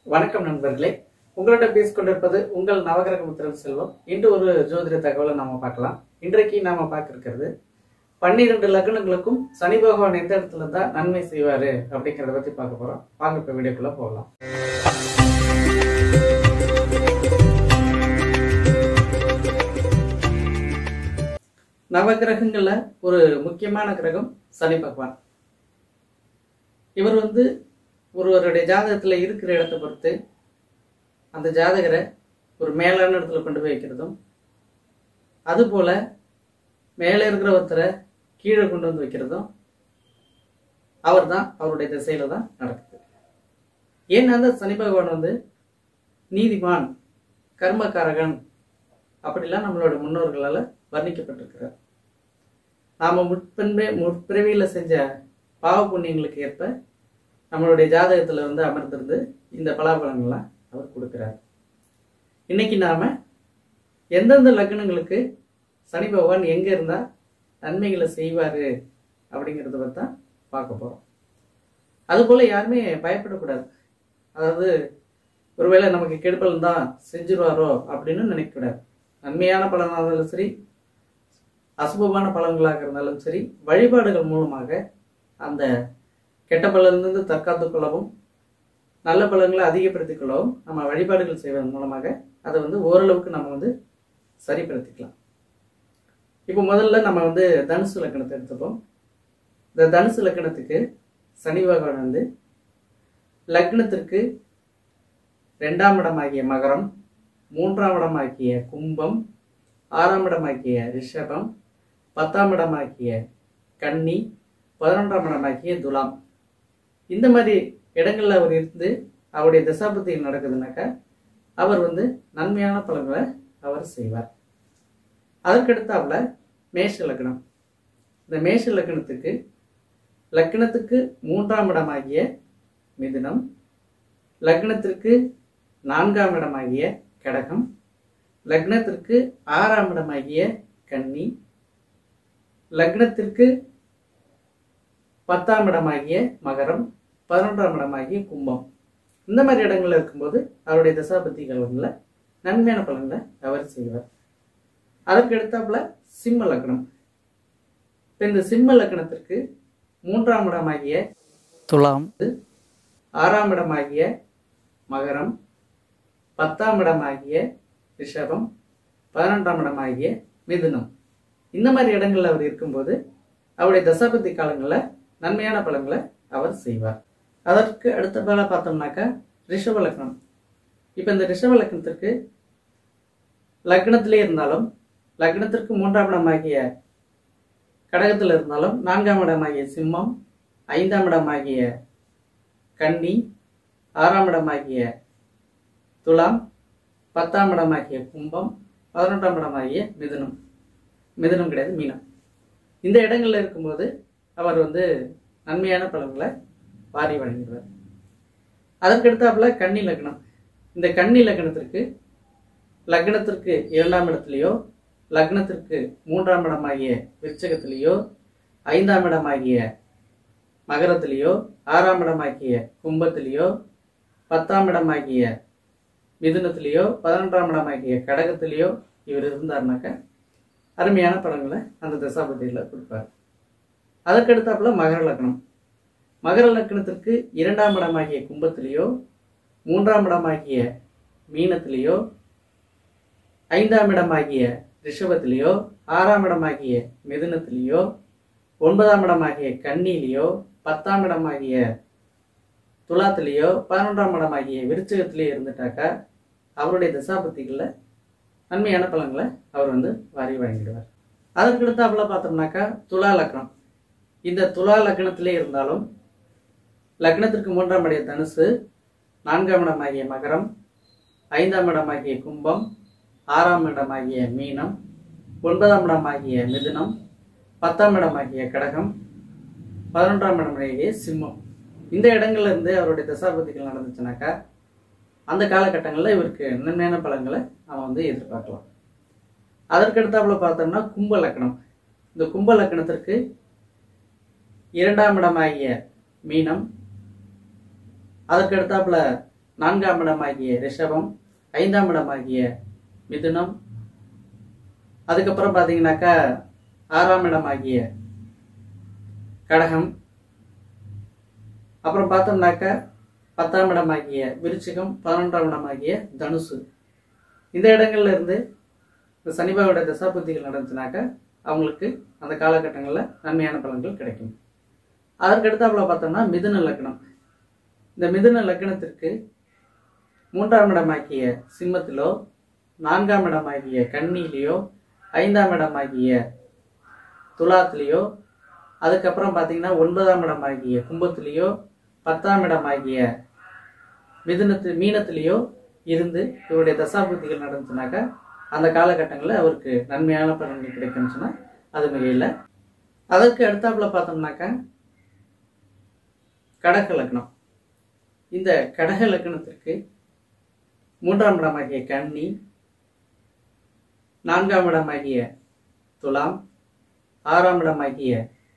வணக்கம் நண்பர்களே உங்களிடம் பேசிக் கொண்டிருப்பது உங்கள் நவகிரக முத்திரன் செல்வம் இன்று ஒரு ஜோதிட தகவலை நாம பார்க்கலாம் இன்றைக்கு நாம பார்க்க இருக்கிறது பன்னிரண்டு லக்னங்களுக்கும் சனி பகவான் எந்த இடத்துல இருந்தா நன்மை செய்வாரு அப்படிங்கறத பத்தி பார்க்க போறோம் வாங்க இப்ப வீடியோக்குள்ள போகலாம் நவகிரகங்கள்ல ஒரு முக்கியமான கிரகம் சனி பகவான் இவர் வந்து ஒருவருடைய ஜாதகத்துல இருக்கிற இடத்தை பொறுத்து அந்த ஜாதகரை ஒரு மேலான இடத்துல கொண்டு போய் வைக்கிறதும் அதுபோல மேலே இருக்கிற ஒருத்தரை கீழே கொண்டு வந்து வைக்கிறதும் அவர் தான் அவருடைய திசையில தான் நடக்குது ஏன்னா அந்த சனி பகவான் வந்து நீதிமான் கர்மகாரகன் அப்படிலாம் நம்மளோட முன்னோர்களால் வர்ணிக்கப்பட்டிருக்கிறார் நாம முற்பன்பே முற்பிறவியில் செஞ்ச பாவ புண்ணியங்களுக்கு ஏற்ப நம்மளுடைய ஜாதகத்துல வந்து அமர்ந்திருந்து இந்த பலாபலங்கள்லாம் அவர் கொடுக்கிறார் இன்னைக்கு நாம எந்தெந்த லக்னங்களுக்கு சனி பகவான் எங்க இருந்தா நன்மைகளை செய்வாரு அப்படிங்கிறத பத்தி தான் பார்க்க போறோம் அதுபோல யாருமே பயப்படக்கூடாது அதாவது ஒருவேளை நமக்கு கெடுப்பல் தான் செஞ்சிருவாரோ அப்படின்னு நினைக்கக்கூடாது நன்மையான பலனாக இருந்தாலும் சரி அசுபமான பலன்களாக இருந்தாலும் சரி வழிபாடுகள் மூலமாக அந்த கெட்ட பலனிலிருந்து தற்காத்துக் கொள்ளவும் நல்ல பலன்களை அதிகப்படுத்திக் கொள்ளவும் நம்ம வழிபாடுகள் செய்வதன் மூலமாக அதை வந்து ஓரளவுக்கு நம்ம வந்து சரிப்படுத்திக்கலாம் இப்போ முதல்ல நம்ம வந்து தனுசு லக்கணத்தை எடுத்துப்போம் இந்த தனுசு லக்கணத்துக்கு சனி பகவான் வந்து லக்னத்திற்கு ரெண்டாம் இடமாகிய மகரம் மூன்றாம் இடமாகிய கும்பம் ஆறாம் இடமாகிய ரிஷபம் பத்தாம் இடமாகிய கன்னி பதினொன்றாம் இடமாகிய துலாம் இந்த மாதிரி இடங்கள்ல அவர் இருந்து அவருடைய தசாபத்தியில் நடக்குதுனாக்கா அவர் வந்து நன்மையான பலன்களை அவர் செய்வார் அதற்கடுத்தாப்புல மேஷ லக்னம் இந்த மேஷ லக்னத்துக்கு லக்னத்துக்கு மூன்றாம் இடமாகிய மிதுனம் லக்னத்திற்கு நான்காம் இடமாகிய கடகம் லக்னத்திற்கு ஆறாம் இடமாகிய கன்னி லக்னத்திற்கு பத்தாம் இடமாகிய மகரம் பதினொன்றாம் இடமாகிய கும்பம் இந்த மாதிரி இடங்கள்ல இருக்கும்போது அவருடைய தசாபத்தி காலங்களில் நன்மையான பலன்களை அவர் செய்வார் அதற்கு எடுத்தாப்புல சிம்ம லக்னம் இப்ப இந்த சிம்ம லக்னத்திற்கு மூன்றாம் இடமாகிய துலாம் ஆறாம் இடமாகிய மகரம் பத்தாம் இடமாகிய ரிஷபம் பதினொன்றாம் இடமாகிய மிதுனம் இந்த மாதிரி இடங்கள்ல அவர் இருக்கும்போது அவருடைய தசாபதி காலங்களில் நன்மையான பலன்களை அவர் செய்வார் அதற்கு அடுத்த பால பார்த்தோம்னாக்கா ரிஷப லக்னம் இப்போ இந்த ரிஷப லக்னத்திற்கு லக்னத்திலே இருந்தாலும் லக்னத்திற்கு மூன்றாம் இடமாகிய கடகத்தில் இருந்தாலும் நான்காம் இடமாகிய சிம்மம் ஐந்தாம் இடமாகிய கன்னி ஆறாம் இடமாகிய துலாம் பத்தாம் இடமாகிய கும்பம் பதினொன்றாம் இடமாகிய மிதுனம் மிதுனம் கிடையாது மீனம் இந்த இடங்கள்ல இருக்கும்போது அவர் வந்து நன்மையான பலன்களை வாரி வழங்குகிறார் அதற்கடுத்தாப்புல கன்னி லக்னம் இந்த கன்னி லக்னத்திற்கு லக்னத்திற்கு இரண்டாம் இடத்துலையோ லக்னத்திற்கு மூன்றாம் இடமாகிய விருச்சகத்திலேயோ ஐந்தாம் இடமாகிய மகரத்திலேயோ ஆறாம் இடமாகிய கும்பத்திலேயோ பத்தாம் இடமாகிய மிதுனத்திலேயோ பதினொன்றாம் இடமாகிய கடகத்திலேயோ இவர் இருந்தார்னாக்க அருமையான பலன்களை அந்த தசாபதியில் கொடுப்பார் அதற்கடுத்தாப்புல மகர லக்னம் மகர லக்னத்திற்கு இரண்டாம் இடமாகிய கும்பத்திலேயோ மூன்றாம் இடமாகிய மீனத்திலேயோ ஐந்தாம் இடமாகிய ரிஷபத்திலேயோ ஆறாம் இடமாகிய மிதுனத்திலேயோ ஒன்பதாம் இடமாகிய கன்னியிலேயோ பத்தாம் இடமாகிய துலாத்திலேயோ பதினொன்றாம் இடமாகிய விருச்சகத்திலேயோ இருந்துட்டாக்கா அவருடைய தசாபத்திகளில் நன்மையான பலன்களை அவர் வந்து வாரி வழங்கிடுவார் அதற்கடுத்தாப்புல பார்த்தோம்னாக்கா துலா லக்னம் இந்த துலா லக்னத்திலே இருந்தாலும் லக்னத்திற்கு மூன்றாம் இடைய தனுசு நான்காம் இடமாகிய மகரம் ஐந்தாம் இடமாகிய கும்பம் ஆறாம் இடமாகிய மீனம் ஒன்பதாம் இடமாகிய மிதுனம் பத்தாம் இடமாகிய கடகம் பதினொன்றாம் இடமாகிய சிம்மம் இந்த இடங்கள்ல இருந்து அவருடைய தசாபதிகள் நடந்துச்சுனாக்கா அந்த காலகட்டங்களில் இவருக்கு நன்மையான பலன்களை அவன் வந்து எதிர்பார்க்கலாம் அதற்கடுத்தாப்புல பார்த்தோம்னா கும்ப லக்னம் இந்த கும்ப லக்னத்திற்கு இரண்டாம் இடமாகிய மீனம் அதற்கு அடுத்தாப்புல நான்காம் இடமாகிய ரிஷபம் ஐந்தாம் இடமாகிய மிதுனம் அதுக்கப்புறம் பார்த்தீங்கன்னாக்கா ஆறாம் இடமாகிய கடகம் அப்புறம் பார்த்தோம்னாக்கா பத்தாம் இடமாகிய விருச்சிகம் பதினொன்றாம் இடமாகிய தனுசு இந்த இடங்கள்ல இருந்து இந்த சனிபாவோட தசாபுத்திகள் நடந்துச்சுனாக்கா அவங்களுக்கு அந்த காலகட்டங்களில் நன்மையான பலன்கள் கிடைக்கும் அதற்கு அடுத்தாப்புல பார்த்தோம்னா மிதுன லக்னம் இந்த மிதுன லக்னத்திற்கு மூன்றாம் இடமாகிய சிம்மத்திலோ நான்காம் இடமாகிய கன்னியிலையோ ஐந்தாம் இடமாகிய துலாத்திலேயோ அதுக்கப்புறம் பார்த்தீங்கன்னா ஒன்பதாம் இடமாகிய கும்பத்திலேயோ பத்தாம் இடமாகிய மிதுனத்து மீனத்திலேயோ இருந்து இவருடைய தசாபுத்திகள் நடந்துச்சுனாக்கா அந்த காலகட்டங்களில் அவருக்கு நன்மையான பலன்கள் கிடைக்கும்னு சொன்னால் அது மிக இல்லை அதற்கு அடுத்தாப்புல பார்த்தோம்னாக்கா கடக லக்னம் இந்த கடக லக்னத்திற்கு மூன்றாம் இடமாகிய கன்னி நான்காம் இடமாகிய துலாம் ஆறாம் இடமாகிய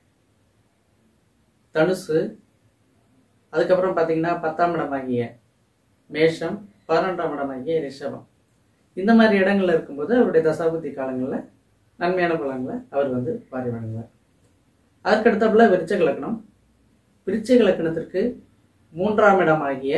தனுசு அதுக்கப்புறம் பார்த்தீங்கன்னா பத்தாம் இடமாகிய மேஷம் பதினொன்றாம் இடமாகிய ரிஷபம் இந்த மாதிரி இடங்கள்ல இருக்கும்போது அவருடைய தசாபுத்தி காலங்களில் நன்மையான பலன்களை அவர் வந்து வாரி வழங்குவார் அதற்கடுத்தாப்புல விருச்சக லக்னம் விருச்சிக லக்னத்திற்கு மூன்றாம் இடமாகிய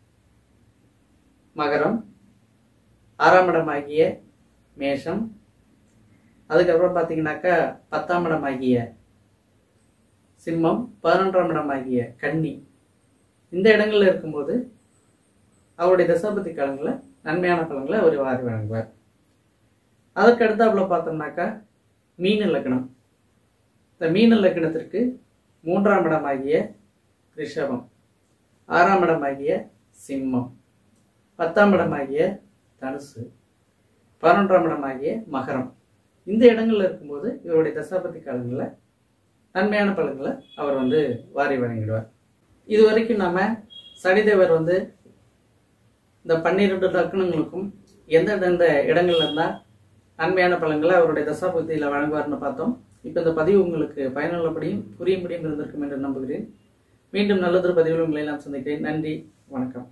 மகரம் ஆறாம் இடமாகிய மேஷம் அதுக்கப்புறம் பார்த்தீங்கன்னாக்கா பத்தாம் இடமாகிய சிம்மம் பதினொன்றாம் இடமாகிய கன்னி இந்த இடங்கள்ல இருக்கும்போது அவருடைய தசாபதி காலங்களில் நன்மையான பலன்களை அவர் வாரி வழங்குவார் அதற்கு அடுத்தாப்புல பார்த்தோம்னாக்கா மீன லக்னம் இந்த மீன லக்னத்திற்கு மூன்றாம் இடமாகிய ரிஷபம் ஆறாம் இடமாகிய சிம்மம் பத்தாம் இடமாகிய தனுசு பதினொன்றாம் இடமாகிய மகரம் இந்த இடங்கள்ல இருக்கும்போது இவருடைய தசாபதி காலங்களில் நன்மையான பலன்களை அவர் வந்து வாரி வழங்கிடுவார் இது வரைக்கும் நாம சனிதேவர் வந்து இந்த பன்னிரெண்டு லக்னங்களுக்கும் எந்தெந்த இடங்கள்ல இருந்தால் நன்மையான பலன்களை அவருடைய தசாபுத்தியில் வழங்குவார்னு பார்த்தோம் இப்போ இந்த பதிவு உங்களுக்கு பயனுள்ளபடியும் புரியும்படியும் இருந்திருக்கும் என்று நம்புகிறேன் மீண்டும் நல்லதொரு பதிவில் உங்களை எல்லாம் சந்திக்கிறேன் நன்றி வணக்கம்